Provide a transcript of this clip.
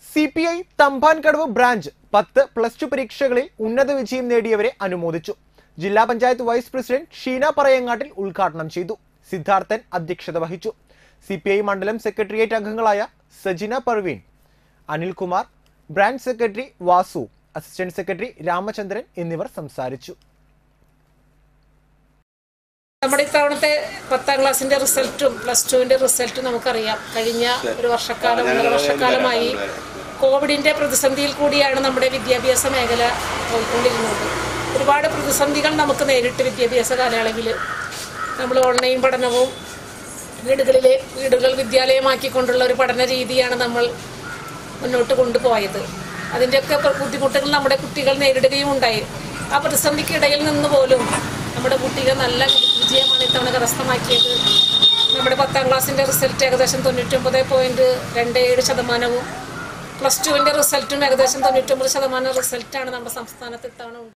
C P I Thampankadavu branch പത്ത് plus two പരീക്ഷകളിൽ ഉന്നത വിജയം നേടിയവരെ അനുമോദിച്ചു ജില്ലാ പഞ്ചായത്ത് വൈസ് പ്രസിഡന്റ് ഷീന പറയങ്ങാട്ടിൽ ഉദ്ഘാടനം ചെയ്തു സിദ്ധാർത്ഥൻ അധ്യക്ഷത വഹിച്ചു സി പി ഐ മണ്ഡലം സെക്രട്ടേറിയറ്റ് അംഗങ്ങളായ Sajina Parveen Anilkumar branch secretary Vasu assistant secretary Ramachandran എന്നിവർ സംസാരിച്ചു നമ്മുടെ ഇത്തവണത്തെ പത്താം ക്ലാസ്സിന്റെ റിസൾട്ടും പ്ലസ് ടുവിന്റെ റിസൾട്ടും നമുക്കറിയാം കഴിഞ്ഞ ഒരു വർഷക്കാലം ഒന്നര വർഷക്കാലമായി കോവിഡിന്റെ പ്രതിസന്ധിയിൽ കൂടിയാണ് നമ്മുടെ വിദ്യാഭ്യാസ മേഖല പോയിക്കൊണ്ടിരുന്നത് ഒരുപാട് പ്രതിസന്ധികൾ നമുക്ക് നേരിട്ട് വിദ്യാഭ്യാസ കാലയളവിൽ നമ്മൾ ഓൺലൈൻ പഠനവും വീടുകളിലെ വീടുകൾ വിദ്യാലയമാക്കിക്കൊണ്ടുള്ള ഒരു പഠന രീതിയാണ് നമ്മൾ മുന്നോട്ട് കൊണ്ടുപോയത് അതിൻ്റെയൊക്കെ പ്ര- ബുദ്ധിമുട്ടുകൾ നമ്മുടെ കുട്ടികൾ നേരിടുകയും ഉണ്ടായി ആ പ്രതിസന്ധിക്കിടയിൽ നിന്ന് പോലും നമ്മുടെ കുട്ടികൾ നല്ല വിജയമാണ് ഇത്തവണ കരസ്ഥമാക്കിയത് നമ്മുടെ പത്താം ക്ലാസ്സിൻ്റെ റിസൾട്ട് ഏകദേശം തൊണ്ണൂറ്റൊമ്പത് പോയിൻറ്റ് രണ്ട് ഏഴ് ശതമാനവും പ്ലസ് ടുവിൻ്റെ റിസൾട്ടും ഏകദേശം തൊണ്ണൂറ്റൊമ്പത് ശതമാനം റിസൾട്ടാണ് നമ്മുടെ സംസ്ഥാനത്ത് ഇത്തവണ ഉണ്ടായത്